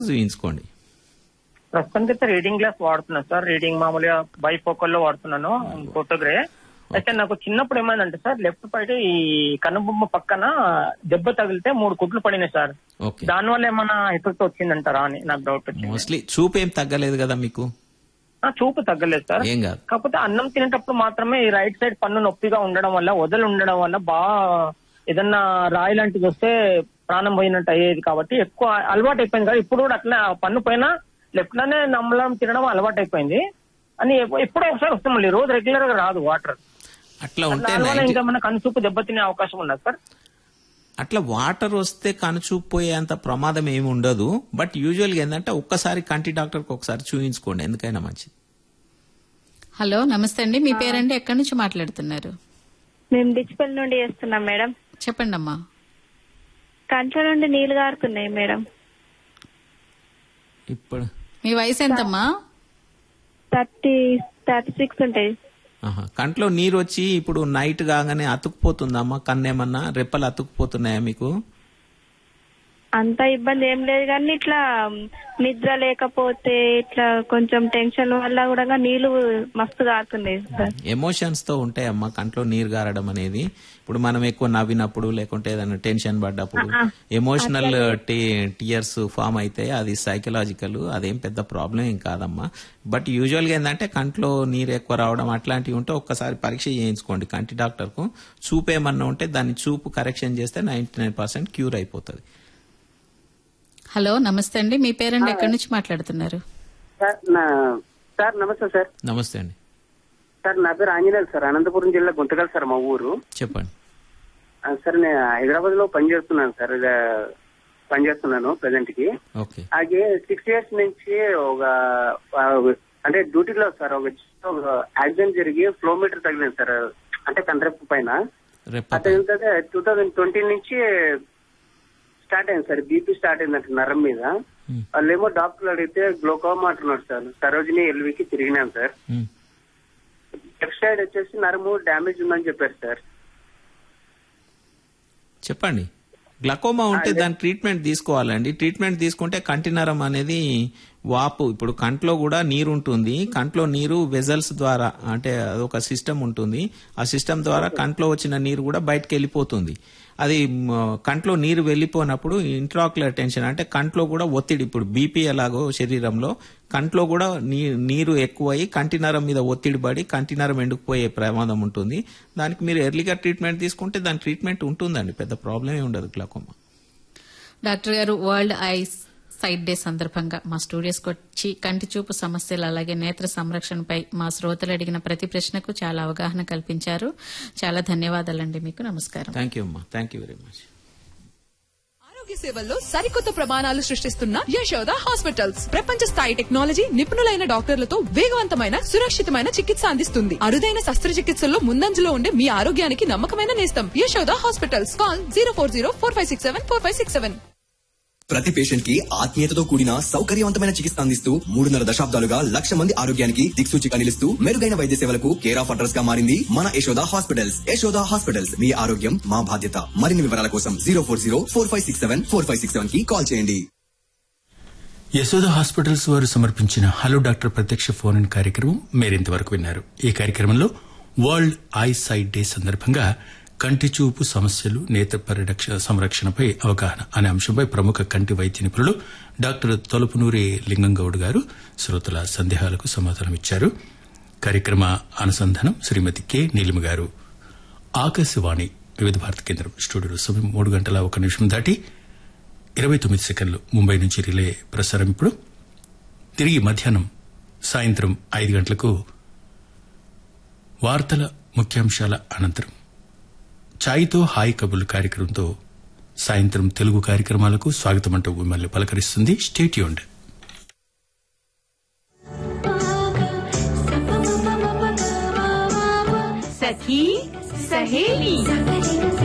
చూయించుకోండి ప్రస్తుతానికి అయితే reading glass వాడుతున్నాను సార్ రీడింగ్ మామూలుగా బైఫోకల్ లో వాడుతున్నాను ఫోటోగ్రే అయితే నాకు చిన్నప్పుడు ఏమైందంటే సార్ లెఫ్ట్ సైడ్ ఈ కనుబొమ్మ పక్కన దెబ్బ తగిలితే మూడు కుట్లు పడినాయి సార్ ఓకే దాని వల్ల ఏమైనా ఎఫెక్ట్ వచ్చిందంటారా అని నాకు డౌట్ వచ్చింది మోస్ట్లీ చూపు ఏం తగ్గలేదు కదా మీకు ఆ, చూపు తగ్గలేదు సార్ ఏం కాదు కాకపోతే అన్నం తినేటప్పుడు మాత్రమే ఈ రైట్ సైడ్ పన్ను నొప్పిగా ఉండడం వల్ల వదలు ఉండడం వల్ల బాగా ఏదన్నా రాయి లాంటిది వస్తే ప్రాణం పోయినట్టు అయ్యేది కాబట్టి ఎక్కువ అలవాటు అయిపోయింది కదా ఇప్పుడు కూడా అట్లా పన్ను పైన లెఫ్ట్ లోనే నమ్మలం తినడం అలవాటు అయిపోయింది అని ఎప్పు- ఎప్పుడో ఒకసారి వస్తుంది మళ్ళీ రోజు రెగ్యులర్ గా రాదు వాటర్ అట్లా ఉంటే దానివల్ల 90 ఇంకా మన కనుచూపు దెబ్బతినే అవకాశం ఉన్నది సార్ అట్లా వాటర్ వస్తే కనుచూపు పోయేంత ప్రమాదం ఏమి ఉండదు బట్ యూజువల్ గా ఏంటంటే ఒక్కసారి కంటి డాక్టర్ కి ఒకసారి చూయించుకోండి ఎందుకైనా మంచిది హలో నమస్తే అండి మీ పేరండి ఎక్కడి నుంచి మాట్లాడుతున్నారు మేము డిచ్పల్ నుండి చేస్తున్నాం మేడం చెప్పండి అమ్మా కంట్ల నుండి నీళ్లు గారుతున్నాయి మేడం ఇప్పుడు మీ వయసు ఎంతమ్మా థర్టీ థర్టీ సిక్స్ ఉంటాయి ఆహా. కంట్లో నీరు వచ్చి ఇప్పుడు నైట్ కాగానే అతుక్కుపోతుందమ్మా కన్నేమన్నా రెప్పలు అతుక్కుపోతున్నాయా మీకు అంత ఇబ్బంది ఏం లేదు కానీ ఇట్లా నిద్ర లేకపోతే ఇట్లా కొంచెం టెన్షన్ వల్ల కూడా నీళ్లు మస్తు కారుతున్నాయి సార్ ఎమోషన్స్ తో ఉంటాయమ్మా కంట్లో నీరు గారడం అనేది ఇప్పుడు మనం ఎక్కువ నవ్వినప్పుడు లేకుంటే ఏదైనా టెన్షన్ పడ్డప్పుడు ఎమోషనల్ టీయర్స్ ఫామ్ అయితే అది సైకలాజికల్ అదేం పెద్ద ప్రాబ్లం ఏం కాదమ్మా బట్ యూజువల్ గా ఏంటంటే కంట్లో నీరు ఎక్కువ రావడం అట్లాంటివి ఉంటే ఒక్కసారి పరీక్ష చేయించుకోండి కంటి డాక్టర్ కు చూపు ఏమన్నా ఉంటే దాన్ని చూపు కరెక్షన్ చేస్తే నైన్టీ నైన్ పర్సెంట్ క్యూర్ అయిపోతుంది హలో నమస్తే అండి మీ పేరండి ఎక్కడి నుంచి మాట్లాడుతున్నారు సార్ నా సార్ నమస్తే సార్ నమస్తే అండి సార్ నా పేరు ఆంజనేయులు సార్ అనంతపురం జిల్లా గుంతకల్ సార్ మా ఊరు చెప్పండి ఆ, సార్ నేను హైదరాబాద్ లో పనిచేస్తున్నాను సార్ ఇలా పనిచేస్తున్నాను ప్రజెంట్ కి ఓకే అలాగే సిక్స్ ఇయర్స్ నుంచి ఒక ఆ, అంటే డ్యూటీలో సార్ ఒక ఒక యాక్సిడెంట్ జరిగి ఫ్లో మీటర్ తగిలింది సార్ అంటే కండ్రెప్పు పైన రేపు అతను టూ థౌజండ్ ట్వంటీ నుంచి స్టార్ట్ అయింది సార్ బీపీ స్టార్ట్ అయిందంట నరం మీద Hmm. వాళ్ళేమో డాక్టర్లు అడిగితే గ్లోకోమా అంటున్నారు సార్ సరోజిని ఎల్వికి తిరిగినాను సార్ ఉమ్. లెఫ్ట్ సైడ్ వచ్చేసి నరము డ్యామేజ్ ఉందని చెప్పారు సార్ చెప్పండి గ్లకోమా ఉంటే దాని ట్రీట్మెంట్ తీసుకోవాలండి ట్రీట్మెంట్ తీసుకుంటే కంటి నరం అనేది వాపు ఇప్పుడు కంట్లో కూడా నీరు ఉంటుంది కంట్లో నీరు వెజల్స్ ద్వారా అంటే అదొక సిస్టమ్ ఉంటుంది ఆ సిస్టమ్ ద్వారా కంట్లో వచ్చిన నీరు కూడా బయటకు వెళ్ళిపోతుంది అది మ, కంట్లో నీరు వెళ్ళిపోయినప్పుడు ఇంట్రాక్యులర్ టెన్షన్ అంటే కంట్లో కూడా ఒత్తిడి ఇప్పుడు బీపీ ఎలాగో శరీరంలో కంట్లో కూడా నీ- నీరు ఎక్కువయ్యి కంటి నరం మీద ఒత్తిడి పడి కంటి నరం ఎండుకుపోయే ప్రమాదం ఉంటుంది దానికి మీరు ఎర్లీగా ట్రీట్మెంట్ తీసుకుంటే దాని ట్రీట్మెంట్ ఉంటుందండి పెద్ద ప్రాబ్లం ఏ ఉండదు గ్లకోమా డాక్టర్ గారు వరల్డ్ ఐ సైట్ డే సందర్భంగా మా స్టూడియోస్కి వచ్చి కంటి చూపు సమస్యలు అలాగే నేత్ర సంరక్షణపై మా శ్రోతలు అడిగిన ప్రతి ప్రశ్నకు చాలా అవగాహన కల్పించారు చాలా ధన్యవాదాలండి మీకు నమస్కారం థ్యాంక్ యూ అమ్మా థ్యాంక్ యూ వెరీ మచ్ ఆరోగ్య సేవల్లో సరికొత్త ప్రమాణాలు సృష్టిస్తున్న యశోద హాస్పిటల్స్ ప్రపంచ స్థాయి టెక్నాలజీ నిపుణులైన డాక్టర్లతో వేగవంతమైన సురక్షితమైన చికిత్స అందిస్తుంది అరుదైన శస్త్రచికిత్సల్లో ముందంజలో ఉండే మీ ఆరోగ్యానికి నమ్మకమైన నేస్తం Yashoda hospitals call zero four zero four five six seven four five six seven ప్రతి పేషెంట్ కి ఆత్మీయతతో కూడిన సౌకర్యవంతమైన చికిత్స అందిస్తూ మూడున్నర దశాబ్దాలుగా లక్ష మంది ఆరోగ్యానికి దిక్సూచిగా నిలుస్తూ మెరుగైన వైద్య సేవలకు కేర్ ఆఫ్ అడ్రస్ గా మారింది మన యశోద హాస్పిటల్స్ యశోద హాస్పిటల్స్ మీ ఆరోగ్యం మా బాధ్యత మరిన్ని వివరాల కోసం zero four zero four five six seven four five six seven కి కాల్ చేయండి యశోద హాస్పిటల్స్ వారు సమర్పించిన హలో డాక్టర్ ప్రత్యక్ష ఫోన్ ఇన్ కార్యక్రమం మీరింతవరకు విన్నారు ఈ కార్యక్రమంలో వరల్డ్ ఐ సైట్ డే సందర్భంగా కంటి చూపు సమస్యలు నేత్ర పరిరక్ష సంరక్షణపై అవగాహన అనే అంశంపై ప్రముఖ కంటి వైద్య నిపుణులు డాక్టర్ తొలపునూరి లింగంగౌడ్ గారు శ్రోతల సందేహాలకు సమాధానమిచ్చారు కార్యక్రమ అనుసంధానం శ్రీమతి కె నీలిమ గారు ఆకాశవాణి వివిధ భారత కేంద్రం స్టూడియోలో సమయం మూడు గంటల ఒక నిమిషం దాటి ఇరవై తొమ్మిది సెకండ్లు ముంబై నుంచి రిలే ప్రసారం ఇప్పుడు తిరిగి మధ్యాహ్నం సాయంత్రం ఐదు గంటలకు వార్తల ముఖ్యాంశాల అనంతరం ఛాయ్తో హాయ్ కబుల్ కార్యక్రమంతో సాయంత్రం తెలుగు కార్యక్రమాలకు స్వాగతం అంటూ మిమ్మల్ని పలకరిస్తుంది స్టేట్యూండ్ सखी सहेली